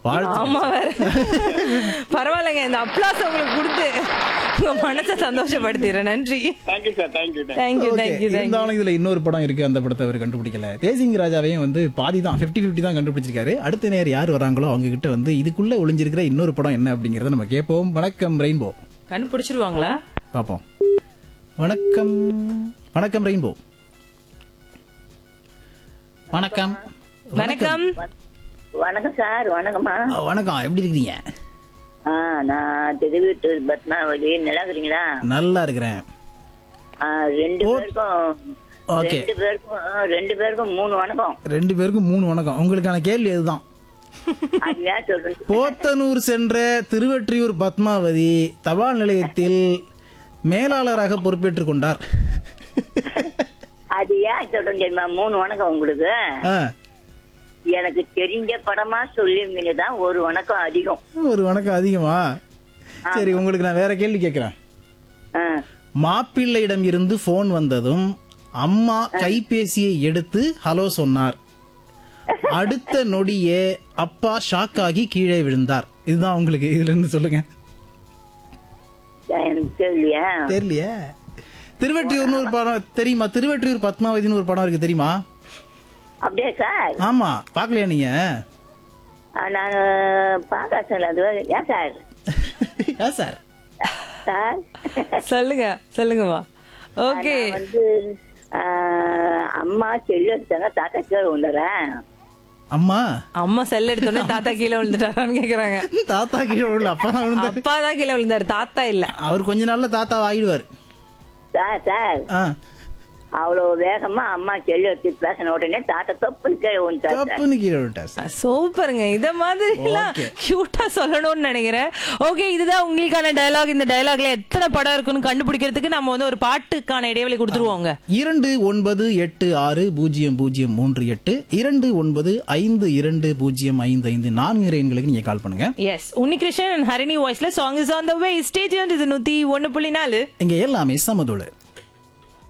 வாழ்த்து ஆமா வேற பரவாயில்லைங்க இந்த அப்ளாஸ் உங்களுக்கு கொடுத்து உங்க மனசை சந்தோஷப்படுத்திடுறேன் நன்றி thank you sir thank you thank you Okay, thank you thank you இருந்தாலும் இதுல இன்னொரு படம் இருக்கு அந்த படத்தை அவர் கண்டுபிடிக்கல தேசிங் ராஜாவையும் வந்து பாதி தான் 50 50 தான் கண்டுபிடிச்சிருக்காரு அடுத்த நேர் யார் வராங்களோ அவங்க கிட்ட வந்து இதுக்குள்ள ஒளிஞ்சிருக்கிற இன்னொரு படம் என்ன அப்படிங்கறத நம்ம கேட்போம் வணக்கம் ரெயின்போ கண்டுபிடிச்சிருவாங்களா பார்ப்போம் வணக்கம் வணக்கம் ரெயின்போ வணக்கம் வணக்கம் வணக்கம் சார் வணக்கம்மா ஆ, வணக்கம் எப்படி இருக்கீங்க ஆ நான் திருவீட்டூர் பத்மாவதி நல்லா இருக்கிறீங்களா நல்லா இருக்கிறேன் ஆ, ரெண்டு பேருக்கும் ஓகே ரெண்டு பேருக்கும் ஆ, ரெண்டு பேருக்கும் மூணு வணக்கம் ரெண்டு பேருக்கும் மூணு வணக்கம் உங்களுக்கான கேள்வி இதுதான் அது ஏன் சொல்றேன் போத்தனூர் சென்ற திருவெற்றியூர் பத்மாவதி தபால் நிலையத்தில் மேலாளராக பொறுப்பேற்றுக் கொண்டார் அது ஏன் சொல்றேன் தெரியுமா மூணு வணக்கம் உங்களுக்கு ஆ, எனக்கு தெரிஞ்ச படமா சொல்லிருந்தீங்க தான் ஒரு வணக்கம் அதிகம் ஒரு வணக்கம் அதிகமா சரி உங்களுக்கு நான் வேற கேள்வி கேட்கிறேன் ஆ, மாப்பிள்ளையிடம் இருந்து போன் வந்ததும் அம்மா கைபேசியை எடுத்து ஹலோ சொன்னார் அடுத்த நொடியே அப்பா ஷாக் ஆகி கீழே விழுந்தார் இதுதான் உங்களுக்கு இதுல இருந்து சொல்லுங்க எனக்கு தெரியலையா தெரியலையே திருவெற்றியூர்னு ஒரு படம் தெரியுமா திருவெற்றியூர் பத்மாவதினு ஒரு படம் இருக்கு தெரியுமா அப்படியே சார் ஆமா பாக்கலையா நீங்க ஆ, நான் பார்க்க சார் அது ஏன் சார் ஏன் சார் சார் சொல்லுங்க சொல்லுங்கம்மா ஓகே நான் வந்து ஆ, அம்மா செல்லு எடுத்தாங்க தாத்தா கீழே வந்துடுறேன் அம்மா அம்மா செல் எடுத்தோடனே தாத்தா கீழே விழுந்துட்டாரான்னு கேக்குறாங்க தாத்தா கீழே விழல அப்பா தான் விழுந்தாரு அப்பா தான் கீழே விழுந்தாரு தாத்தா இல்ல அவர் கொஞ்ச நாள்ல தாத்தா ஆகிடுவார் சார் சார் ஆ அவ்வளவு வேகமா அம்மா செல்லு எடுத்து பேசின உடனே தாத்தா தப்பு கீழே வந்துட்டார் சார். தப்புன்னு கீழே விட்டார் சார் சூப்பருங்க இத மாதிரி எல்லாம் Okay. கியூட்டா சொல்லணும்னு நினைக்கிறேன் ஓகே இதுதான் உங்களுக்கான டயலாக் இந்த டயலாக்ல எத்தனை படம் இருக்குன்னு கண்டுபிடிக்கிறதுக்கு நம்ம வந்து ஒரு பாட்டுக்கான இடைவெளி கொடுத்துருவோங்க இரண்டு ஒன்பது எட்டு ஆறு பூஜ்ஜியம் பூஜ்ஜியம் மூன்று எட்டு இரண்டு ஒன்பது ஐந்து இரண்டு பூஜ்ஜியம் ஐந்து ஐந்து நான்கு எண்களுக்கு நீங்க கால் பண்ணுங்க எஸ் உன்னிகிருஷ்ணன் and ஹரிணி வாய்ஸ்ல song is on the way stage இது நூத்தி ஒன்னு புள்ளி நாலு இங்க எல்லாமே சமதோடு